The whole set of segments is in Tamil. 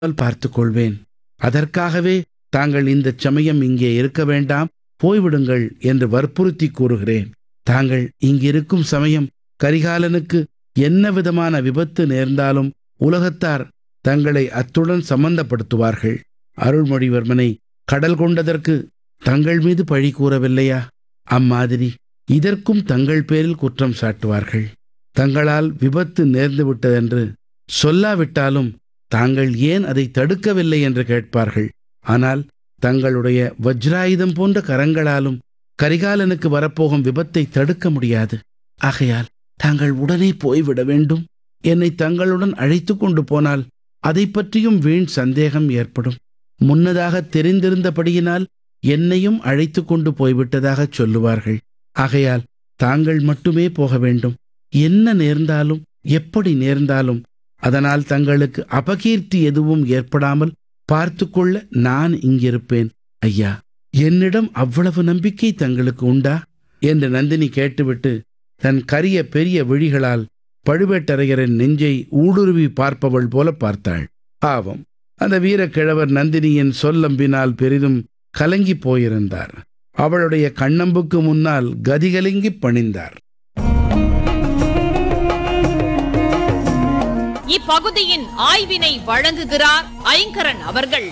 பார்த்துக் கொள்வேன் அதற்காகவே தாங்கள் இந்தச் சமயம் இங்கே இருக்க வேண்டாம் போய்விடுங்கள் என்று வற்புறுத்தி கூறுகிறேன் தாங்கள் இங்கிருக்கும் சமயம் கரிகாலனுக்கு என்ன விதமான விபத்து நேர்ந்தாலும் உலகத்தார் தங்களை அத்துடன் சம்பந்தப்படுத்துவார்கள் அருள்மொழிவர்மனை கடல் கொண்டதற்கு தங்கள் மீது பழி கூறவில்லையா அம்மாதிரி இதற்கும் தங்கள் பேரில் குற்றம் சாட்டுவார்கள் தங்களால் விபத்து நேர்ந்து விட்டதென்று சொல்லாவிட்டாலும் தாங்கள் ஏன் அதை தடுக்கவில்லை என்று கேட்பார்கள் ஆனால் தங்களுடைய வஜ்ராயுதம் போன்ற கரங்களாலும் கரிகாலனுக்கு வரப்போகும் விபத்தை தடுக்க முடியாது ஆகையால் தாங்கள் உடனே போய்விட வேண்டும் என்னை தங்களுடன் அழைத்து கொண்டு போனால் அதை பற்றியும் வீண் சந்தேகம் ஏற்படும் முன்னதாக தெரிந்திருந்தபடியினால் என்னையும் அழைத்து கொண்டு போய்விட்டதாகச் சொல்லுவார்கள் ஆகையால் தாங்கள் மட்டுமே போக வேண்டும் என்ன நேர்ந்தாலும் எப்படி நேர்ந்தாலும் அதனால் தங்களுக்கு அபகீர்த்தி எதுவும் ஏற்படாமல் பார்த்து கொள்ள நான் இங்கிருப்பேன் ஐயா என்னிடம் அவ்வளவு நம்பிக்கை தங்களுக்கு உண்டா என்று நந்தினி கேட்டுவிட்டு தன் கரிய பெரிய விழிகளால் பழுவேட்டரையரின் நெஞ்சை ஊடுருவி பார்ப்பவள் போல பார்த்தாள் பாவம் அந்த வீரக்கிழவர் நந்தினியின் சொல்லம்பினால் பெரிதும் கலங்கிப் போயிருந்தார் அவளுடைய கண்ணம்புக்கு முன்னால் கதிகலங்கிப் பணிந்தார் இப்பகுதியின் ஆய்வினை வழங்குகிறார் ஐங்கரன் அவர்கள்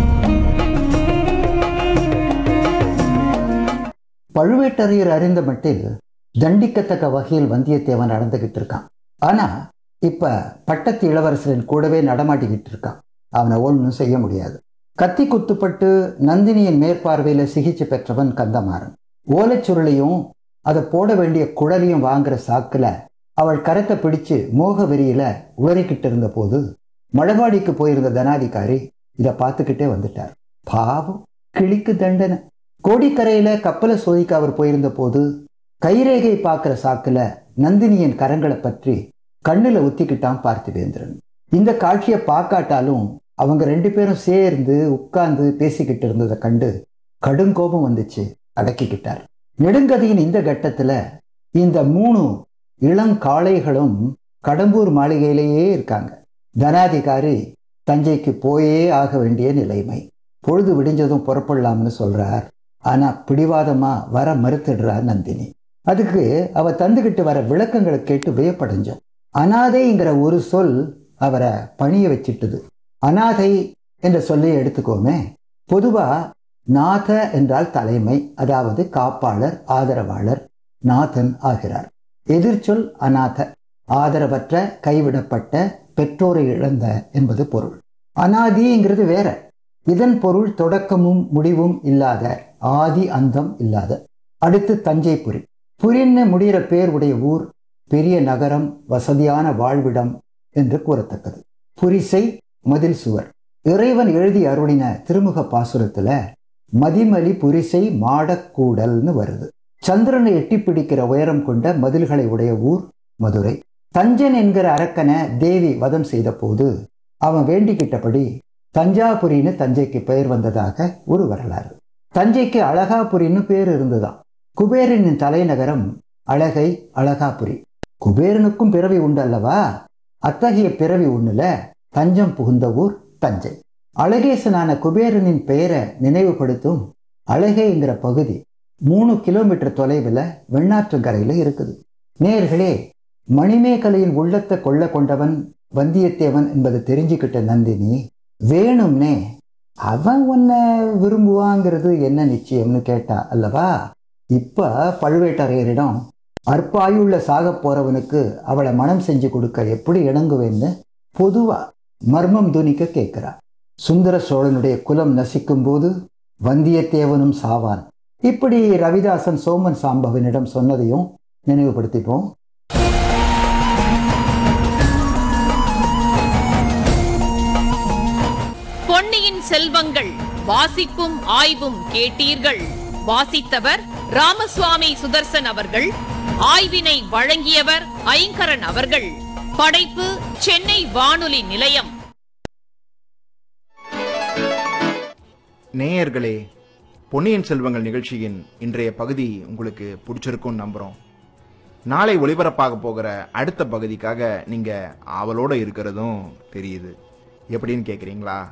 பழுவேட்டரையர் அறிந்த மட்டில் தண்டிக்கத்தக்க வகையில் வந்தியத்தேவன் நடந்துகிட்டு இருக்கான் ஆனா இப்ப பட்டத்து இளவரசரின் கூடவே நடமாட்டிக்கிட்டு இருக்கான் அவனை ஒன்றும் செய்ய முடியாது கத்தி குத்துப்பட்டு நந்தினியின் மேற்பார்வையில சிகிச்சை பெற்றவன் கந்தமாறன் ஓலைச்சுருளையும் அதை போட வேண்டிய குழலையும் வாங்குற சாக்குல அவள் கரத்தை பிடிச்சு மோக வெறியில உளறிக்கிட்டு இருந்த போது மழபாடிக்கு போயிருந்த தனாதிகாரி இதை பார்த்துக்கிட்டே வந்துட்டார் பாவம் கிளிக்கு தண்டனை கோடிக்கரையில கப்பலை சோதிக்க அவர் போயிருந்த போது கைரேகை பார்க்கிற சாக்குல நந்தினியின் கரங்களை பற்றி கண்ணுல ஒத்திக்கிட்டான் பார்த்திவேந்திரன் இந்த காட்சியை பார்க்காட்டாலும் அவங்க ரெண்டு பேரும் சேர்ந்து உட்கார்ந்து பேசிக்கிட்டு இருந்ததை கண்டு கடும் கோபம் வந்துச்சு அடக்கிக்கிட்டார் நெடுங்கதையின் இந்த கட்டத்துல இந்த மூணு இளங்காளைகளும் கடம்பூர் மாளிகையிலேயே இருக்காங்க தனாதிகாரி தஞ்சைக்கு போயே ஆக வேண்டிய நிலைமை பொழுது விடிஞ்சதும் புறப்படலாம்னு சொல்றார் ஆனா பிடிவாதமா வர மறுத்துடுறார் நந்தினி அதுக்கு அவ தந்துகிட்டு வர விளக்கங்களை கேட்டு வியப்படைஞ்சோம் அனாதைங்கிற ஒரு சொல் அவரை பணிய வச்சிட்டுது அனாதை என்ற சொல்லை எடுத்துக்கோமே பொதுவா நாத என்றால் தலைமை அதாவது காப்பாளர் ஆதரவாளர் நாதன் ஆகிறார் எதிர்ச்சொல் அநாத ஆதரவற்ற கைவிடப்பட்ட பெற்றோரை இழந்த என்பது பொருள் அனாதிங்கிறது வேற இதன் பொருள் தொடக்கமும் முடிவும் இல்லாத ஆதி அந்தம் இல்லாத அடுத்து தஞ்சை புரி புரின்னு முடிகிற பேர் உடைய ஊர் பெரிய நகரம் வசதியான வாழ்விடம் என்று கூறத்தக்கது புரிசை மதில் சுவர் இறைவன் எழுதி அருளின திருமுக பாசுரத்துல மதிமலி புரிசை மாடக்கூடல்னு வருது சந்திரனை எட்டி பிடிக்கிற உயரம் கொண்ட மதில்களை உடைய ஊர் மதுரை தஞ்சன் என்கிற அரக்கனை தேவி வதம் செய்த போது அவன் வேண்டிக்கிட்டபடி தஞ்சாபுரின்னு தஞ்சைக்கு பெயர் வந்ததாக ஒரு வரலாறு தஞ்சைக்கு அழகாபுரின்னு பேர் இருந்துதான் குபேரனின் தலைநகரம் அழகை அழகாபுரி குபேரனுக்கும் பிறவி உண்டு அல்லவா அத்தகைய பிறவி ஒண்ணுல தஞ்சம் புகுந்த ஊர் தஞ்சை அழகேசனான குபேரனின் பெயரை நினைவுபடுத்தும் அழகைங்கிற பகுதி மூணு கிலோமீட்டர் தொலைவில் வெண்ணாற்றுக்கரையில் இருக்குது நேர்களே மணிமேகலையின் உள்ளத்தை கொள்ள கொண்டவன் வந்தியத்தேவன் என்பதை தெரிஞ்சுக்கிட்ட நந்தினி வேணும்னே அவன் உன்னை விரும்புவாங்கிறது என்ன நிச்சயம்னு கேட்டா அல்லவா இப்ப பழுவேட்டரையரிடம் அற்பாயுள்ள சாக போறவனுக்கு அவளை மனம் செஞ்சு கொடுக்க எப்படி இணங்குவேன்னு பொதுவா மர்மம் துணிக்க கேட்கிறா சுந்தர சோழனுடைய குலம் நசிக்கும் போது வந்தியத்தேவனும் சாவான் இப்படி ரவிதாசன் சோமன் சாம்பவனிடம் சொன்னதையும் நினைவுபடுத்திப்போம் பொன்னியின் செல்வங்கள் வாசிப்பும் ஆய்வும் கேட்டீர்கள் வாசித்தவர் ராமசுவாமி சுதர்சன் அவர்கள் ஆய்வினை வழங்கியவர் ஐங்கரன் அவர்கள் படைப்பு சென்னை வானொலி நிலையம் நேயர்களே பொன்னியின் செல்வங்கள் நிகழ்ச்சியின் இன்றைய பகுதி உங்களுக்கு பிடிச்சிருக்கும்னு நம்புகிறோம் நாளை ஒளிபரப்பாக போகிற அடுத்த பகுதிக்காக நீங்கள் ஆவலோடு இருக்கிறதும் தெரியுது எப்படின்னு கேட்குறீங்களா